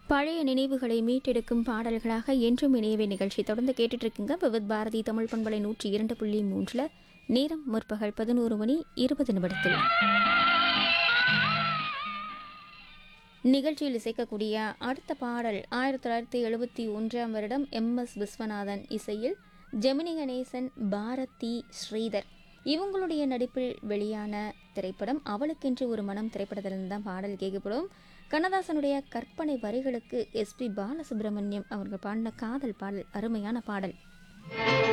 பழைய நினைவுகளை மீட்டெடுக்கும் பாடல்களாக என்றும் இணையவே நிகழ்ச்சி தொடர்ந்து கேட்டுட்டு இருக்குங்க விவித் பாரதி தமிழ் பண்பலை நூற்றி இரண்டு புள்ளி மூன்றில் நேரம் முற்பகல் பதினோரு மணி இருபது நிமிடத்தில் நிகழ்ச்சியில் இசைக்கக்கூடிய அடுத்த பாடல் ஆயிரத்தி தொள்ளாயிரத்தி எழுபத்தி ஒன்றாம் வருடம் எம் எஸ் விஸ்வநாதன் இசையில் ஜெமினி கணேசன் பாரதி ஸ்ரீதர் இவங்களுடைய நடிப்பில் வெளியான திரைப்படம் அவளுக்கென்று ஒரு மனம் திரைப்படத்திலிருந்து தான் பாடல் கேட்கப்படும் கண்ணதாசனுடைய கற்பனை வரிகளுக்கு எஸ்பி பாலசுப்ரமணியம் அவர்கள் பாடின காதல் பாடல் அருமையான பாடல்